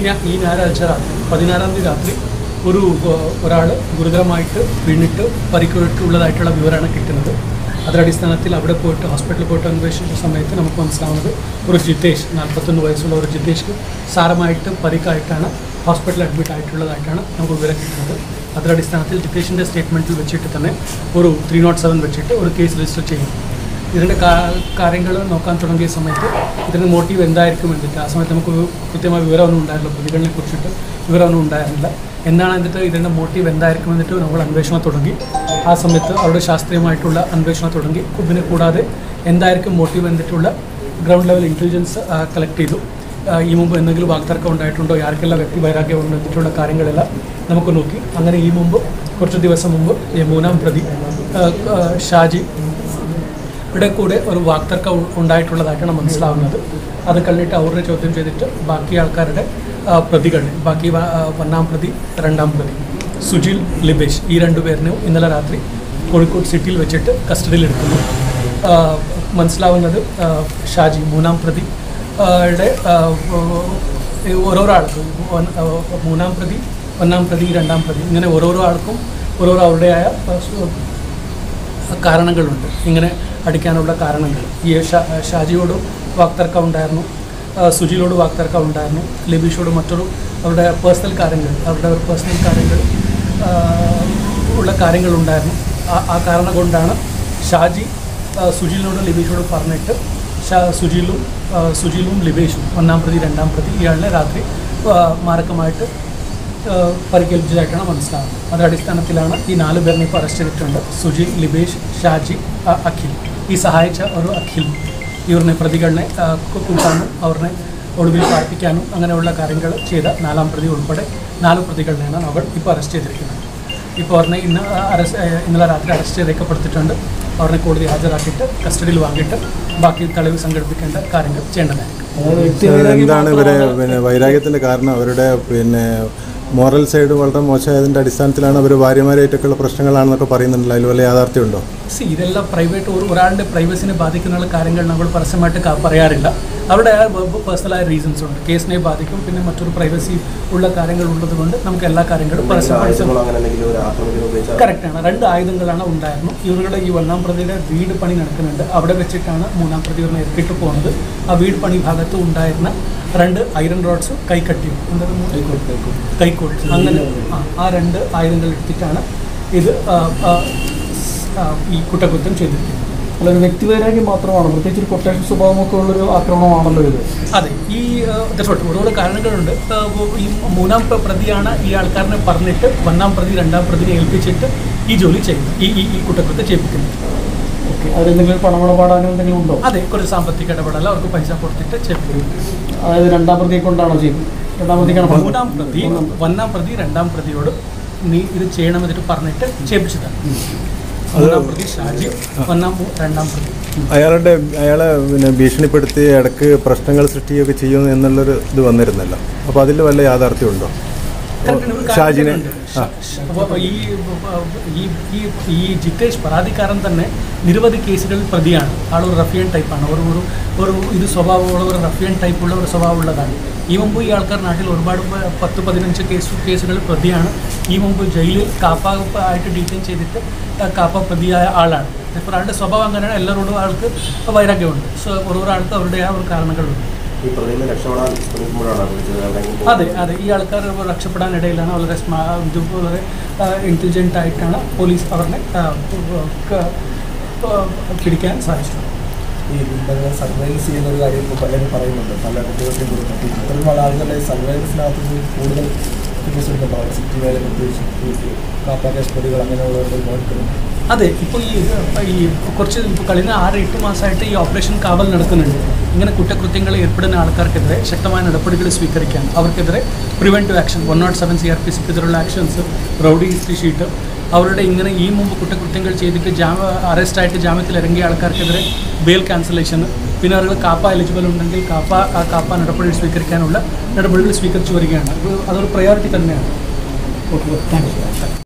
ഞാ- ഈ ഞായറാഴ്ച രാത്രി പതിനാറാം തീയതി രാത്രി ഒരു ഒരാൾ ഗുരുതരമായിട്ട് വീണിട്ട് പരിക്കുള്ളതായിട്ടുള്ള വിവരമാണ് കിട്ടുന്നത് അതിൻ്റെ അടിസ്ഥാനത്തിൽ അവിടെ പോയിട്ട് ഹോസ്പിറ്റലിൽ പോയിട്ട് അന്വേഷിച്ച സമയത്ത് നമുക്ക് മനസ്സിലാവുന്നത് ഒരു ജിതേഷ് നാൽപ്പത്തൊന്ന് വയസ്സുള്ള ഒരു ജിതേഷ്ക്ക് സാരമായിട്ട് പരിക്കായിട്ടാണ് ഹോസ്പിറ്റലിൽ അഡ്മിറ്റ് ആയിട്ടുള്ളതായിട്ടാണ് നമുക്ക് വിവരം കിട്ടുന്നത് അതിൻ്റെ അടിസ്ഥാനത്തിൽ ജിതേഷിൻ്റെ സ്റ്റേറ്റ്മെൻറ്റിൽ വെച്ചിട്ട് തന്നെ ഒരു ത്രീ നോട്ട് സെവൻ വെച്ചിട്ട് ഒരു കേസ് രജിസ്റ്റർ ചെയ്യും ഇതിൻ്റെ കാര്യങ്ങൾ നോക്കാൻ തുടങ്ങിയ സമയത്ത് ഇതിൻ്റെ മോട്ടീവ് എന്തായിരിക്കും എന്നിട്ട് ആ സമയത്ത് നമുക്ക് ഒരു കൃത്യമായ വിവരമൊന്നും ഉണ്ടായിരുന്നില്ല പ്രതികളെ കുറിച്ചിട്ട് വിവരമൊന്നും ഉണ്ടായിരുന്നില്ല എന്താണ് എന്നിട്ട് ഇതിൻ്റെ മോട്ടീവ് എന്തായിരിക്കും എന്നിട്ട് നമ്മൾ അന്വേഷണം തുടങ്ങി ആ സമയത്ത് അവരുടെ ശാസ്ത്രീയമായിട്ടുള്ള അന്വേഷണം തുടങ്ങി ഇതിനെ കൂടാതെ എന്തായിരിക്കും മോട്ടീവ് എന്നിട്ടുള്ള ഗ്രൗണ്ട് ലെവൽ ഇൻ്റലിജൻസ് കളക്ട് ചെയ്തു ആ, ഈ മുമ്പ് എന്തെങ്കിലും വാക്തർക്കം ഉണ്ടായിട്ടുണ്ടോ ആർക്കെല്ലാം വ്യക്തി വൈരാഗ്യം ഉണ്ടെന്നിട്ടുള്ള കാര്യങ്ങളെല്ലാം നമുക്ക് നോക്കി അങ്ങനെ ഈ മുമ്പ് കുറച്ച് ദിവസം മുമ്പ് ഈ മൂന്നാം പ്രതി ആ, ആ, ഷാജി ഇവിടെ കൂടെ ഒരു വാക്തർക്കം ഉ- ഉണ്ടായിട്ടുള്ളതായിട്ടാണ് മനസ്സിലാവുന്നത് അത് കഴിഞ്ഞിട്ട് അവരുടെ ചോദ്യം ചെയ്തിട്ട് ബാക്കി ആൾക്കാരുടെ ആ, പ്രതികൾ ബാക്കി വ- ആ, ഒന്നാം പ്രതി രണ്ടാം പ്രതി സുജിൽ ലിബേഷ് ഈ രണ്ടുപേരിനെയും ഇന്നലെ രാത്രി കോഴിക്കോട് സിറ്റിയിൽ വെച്ചിട്ട് കസ്റ്റഡിയിൽ എടുക്കുന്നു ആ, മനസ്സിലാവുന്നത് ആ, ഷാജി മൂന്നാം പ്രതി ആ, യുടെ ആ, ഈ ഓരോരോ ആൾക്കും ഒൻ- ആ, മൂന്നാം പ്രതി ഒന്നാം പ്രതി രണ്ടാം പ്രതി ഇങ്ങനെ ഓരോരോ ആൾക്കും ഓരോരോ അവരുടെയായ ആ, സു- കാരണങ്ങളുണ്ട് ഇങ്ങനെ അടിക്കാനുള്ള കാരണങ്ങൾ ഈ ഷാ ഷാജിയോടും വാക്തർക്കം ഉണ്ടായിരുന്നു ആ, സുജിലോട് വാക്തർക്കം ഉണ്ടായിരുന്നു ലിബീഷോട് മറ്റൊരു അവരുടെ പേഴ്സണൽ കാര്യങ്ങൾ അവരുടെ ഒരു പേഴ്സണൽ കാര്യങ്ങൾ ആ, ഉള്ള കാര്യങ്ങളുണ്ടായിരുന്നു ആ ആ കാരണം കൊണ്ടാണ് ഷാജി ആ, സുജിലിനോട് ലിബീഷോട് പറഞ്ഞിട്ട് ഷാ സുജിലും ആ, സുജിലും ലിബേഷും ഒന്നാം പ്രതി രണ്ടാം പ്രതി ഇയാളിനെ രാത്രി ആ, മാരകമായിട്ട് ഏഹ് പരിക്കേൽപ്പിച്ചതായിട്ടാണ് മനസ്സിലാവുന്നത് അതിന്റെ അടിസ്ഥാനത്തിലാണ് ഈ നാല് പേരിനെ ഇപ്പോൾ അറസ്റ്റ് ചെയ്തിട്ടുണ്ട് സുജിൽ ലിബേഷ് ഷാജി അ- അഖിൽ ഈ സഹായിച്ച ഒരു അഖിൽ ഇവരിനെ പ്രതികളെ ഏഹ് കു- കൂട്ടാനും അവരെ ഒടുവിൽ പാർപ്പിക്കാനും അങ്ങനെയുള്ള കാര്യങ്ങൾ ചെയ്ത നാലാം പ്രതി ഉൾപ്പെടെ നാല് പ്രതികളെയാണ് അവർ ഇപ്പോൾ അറസ്റ്റ് ചെയ്തിരിക്കുന്നത് ഇപ്പോൾ അവരെ ഇന്ന് അറസ്റ്റ് ഏഹ് ഇന്നലെ രാത്രി അറസ്റ്റ് രേഖപ്പെടുത്തിയിട്ടുണ്ട് അവരെ കോടതി ഹാജരാക്കിയിട്ട് കസ്റ്റഡിയിൽ വാങ്ങിയിട്ട് ബാക്കി തെളിവ് സംഘടിപ്പിക്കേണ്ട കാര്യങ്ങൾ ചെയ്യേണ്ടതായിരിക്കും എന്താണ് ഇവരെ പിന്നെ വൈരാഗ്യത്തിന്റെ കാരണം അവരുടെ പിന്നെ മോറൽ സൈഡ് വളരെ മോശമായതിന്റെ അടിസ്ഥാനത്തിലാണ് അവർ ഭാര്യമാരായിട്ടൊക്കെയുള്ള പ്രശ്നങ്ങളാണെന്നൊക്കെ പറയുന്നുണ്ടല്ലോ അതിൽ വല്ല യാഥാർത്ഥ്യമുണ്ടോ സി ഇതെല്ലാം പ്രൈവറ്റ് ഒരു ഒരാളുടെ പ്രൈവസിനെ ബാധിക്കുന്ന കാര്യങ്ങൾ നമ്മൾ പരസ്യമായിട്ട് ക- പറയാറില്ല അവിടെ പേഴ്സണലായ റീസൺസ് ഉണ്ട് കേസിനെ ബാധിക്കും പിന്നെ മറ്റൊരു പ്രൈവസി ഉള്ള കാര്യങ്ങൾ ഉള്ളത് കൊണ്ട് നമുക്ക് എല്ലാ കാര്യങ്ങളും പരസ്യമായിട്ട് ആയുധങ്ങളോ അങ്ങനെ എന്തെങ്കിലും ഒരു ആക്രമണത്തിന് ഉപയോഗിച്ചാൽ കറക്റ്റാണ് രണ്ട് ആയുധങ്ങളാണ് ഉണ്ടായിരുന്നു ഇവരുടെ ഈ ഒന്നാം പ്രതിയുടെ വീട് പണി നടക്കുന്നുണ്ട് അവിടെ വെച്ചിട്ടാണ് മൂന്നാം പ്രതി ഇവരെ ഇറക്കിയിട്ട് പോകുന്നത് ആ വീട് പണി ഭാഗത്ത് ഉണ്ടായിരുന്ന രണ്ട് ഐറൺ റോഡ്സ് കൈക്കട്ടിയും എന്താണ് കൈക്കോട്ട് അങ്ങനെ ആ, ആ രണ്ട് ആയുധങ്ങൾ എടുത്തിട്ടാണ് ഇത് ആ, ആ, ആ, ഈ കുറ്റകൃത്യം ചെയ്തിരിക്കുന്നത് അല്ല ഒരു വ്യക്തിവൈരാഗ്യം മാത്രമാണ് പ്രത്യേകിച്ച് ഒരു കൊട്ടേഷൻ സ്വഭാവമൊക്കെ ഉള്ളൊരു ആക്രമണമാണല്ലോ ഇത് അതെ ഈ ദർശോട്ട് ഓരോരോ കാരണങ്ങളുണ്ട് ആ, ഈ മൂന്നാം പ്ര- പ്രതിയാണ് ഈ ആൾക്കാരനെ പറഞ്ഞിട്ട് ഒന്നാം പ്രതി രണ്ടാം പ്രതിനെ ഏൽപ്പിച്ചിട്ട് ഈ ജോലി ചെയ്യുന്നത് ഈ ഈ- ഈ കുറ്റകൃത്യം ചെയ്യിപ്പിക്കുന്നത് ഓക്കെ അതിലെന്തെങ്കിലും പണമിടപാടാനോ എന്തെങ്കിലും ഉണ്ടോ അതെ കുറച്ച് സാമ്പത്തിക ഇടപെടൽ അവർക്ക് പൈസ കൊടുത്തിട്ട് ചെയ്യിപ്പിക്കുന്നത് അതായത് രണ്ടാം പ്രതിയെ കൊണ്ടാണോ ചെയ്യുന്നത് രണ്ടാം പ്രതിക്കാണ് പണം മൂന്നാം പ്രതി ഒന്നാം പ്രതി രണ്ടാം പ്രതിയോട് നീ ഇത് ചെയ്യണമെന്നിട്ട് പറഞ്ഞിട്ട് ചെയ്യിപ്പിച്ചതാണ് മൂന്നാം പ്രതി ഷാജി ഒന്നാം രണ്ടാം പ്രതി അയാളുടെ അയാളെ പിന്നെ ഭീഷണിപ്പെടുത്തി ഇടക്ക് പ്രശ്നങ്ങൾ സൃഷ്ടിക്കുകയൊക്കെ ചെയ്യുന്നു എന്നുള്ളൊരു ഇത് വന്നിരുന്നല്ലോ അപ്പോൾ അതിൽ വല്ല യാഥാർത്ഥ്യമുണ്ടോ ഷാജിനെ ആ അപ്പോൾ ഈ ഈ ഈ ഈ ജിതേഷ് പരാതിക്കാരൻ തന്നെ നിരവധി കേസുകളിൽ പ്രതിയാണ് ആളൊരു റഫിയൻ ടൈപ്പാണ് ഒരു ഒരു ഒരു ഇത് സ്വഭാവമുള്ള ഒരു റഫിയൻ ടൈപ്പുള്ള ഒരു സ്വഭാവമുള്ളതാണ് ഈ മുമ്പ് ഈ ആൾക്കാർ നാട്ടിൽ ഒരുപാട് പ- പത്ത് പതിനഞ്ച് കേസ് കേസുകൾ പ്രതിയാണ് ഈ മുമ്പ് ജയിലിൽ കാപ്പ ആയിട്ട് ഡീറ്റെയിൻ ചെയ്തിട്ട് ആ കാപ്പ പ്രതിയായ ആളാണ് ഇപ്പോൾ ആളുടെ സ്വഭാവം അങ്ങനെയാണ് എല്ലാവരോടും ആൾക്ക് വൈരാഗ്യമുണ്ട് സോ ഓരോരോ ആൾക്ക് അവരുടേതായ ഒരു കാരണങ്ങളുണ്ട് ഈ പ്രതിയിൽ നിന്ന് രക്ഷപ്പെടാൻ ശ്രമിക്കുമ്പോഴാണ് വിളിച്ചത് ഇറങ്ങി പോകുന്നത്. അതെ അതെ ഈ ആൾക്കാർ രക്ഷപ്പെടാനിടയിലാണ് വളരെ സ്മാ ഇത് വളരെ ഇൻ്റലിജൻ്റ് ആയിട്ടാണ് പോലീസ് അവരെ ആ, ക- ആ, പിടിക്കാൻ സാധിച്ചത് ഈ ഗുണ്ടകളെ സർവൈലൻസ് ചെയ്യുന്ന ഒരു കാര്യം ഇപ്പോൾ പലരും പറയുന്നുണ്ട് പല കുട്ടികൾക്കും കുറിച്ച് ഇത്തരം ആളുകളുടെ സർവൈലൻസിനകത്ത് നിന്ന് കൂടുതൽ കേസ് എടുക്കുന്നുണ്ടാവും സിറ്റി വേല പ്രത്യേകിച്ച് ഈ കാപ്പ കേസ് പ്രതികൾ അങ്ങനെയുള്ളവരുടെ നോക്കുന്നത് അതെ ഇപ്പോൾ ഈ ഈ കുറച്ച് ഇപ്പോൾ കഴിഞ്ഞ ആറ് എട്ട് മാസമായിട്ട് ഈ ഓപ്പറേഷൻ കാവൽ നടക്കുന്നുണ്ട് ഇങ്ങനെ കുറ്റകൃത്യങ്ങളിൽ ഏർപ്പെടുന്ന ആൾക്കാർക്കെതിരെ ശക്തമായ നടപടികൾ സ്വീകരിക്കാൻ അവർക്കെതിരെ preventive action one nought seven C R P സിക്കെതിരെയുള്ള ആക്ഷൻസ് റൗഡി ഹിസ്റ്ററി ഷീറ്റ് അവരുടെ ഇങ്ങനെ ഈ മുമ്പ് കുറ്റകൃത്യങ്ങൾ ചെയ്തിട്ട് ജാമ അറസ്റ്റായിട്ട് ജാമ്യത്തിൽ ഇറങ്ങിയ ആൾക്കാർക്കെതിരെ ബെയിൽ ക്യാൻസലേഷൻ പിന്നെ അവർക്ക് കാപ്പ എലിജിബിൾ ഉണ്ടെങ്കിൽ കാപ്പ ആ കാപ്പ നടപടി സ്വീകരിക്കാനുള്ള നടപടികൾ സ്വീകരിച്ചു വരികയാണ് അത് അതൊരു പ്രയോറിറ്റി തന്നെയാണ് ഓക്കെ താങ്ക് യു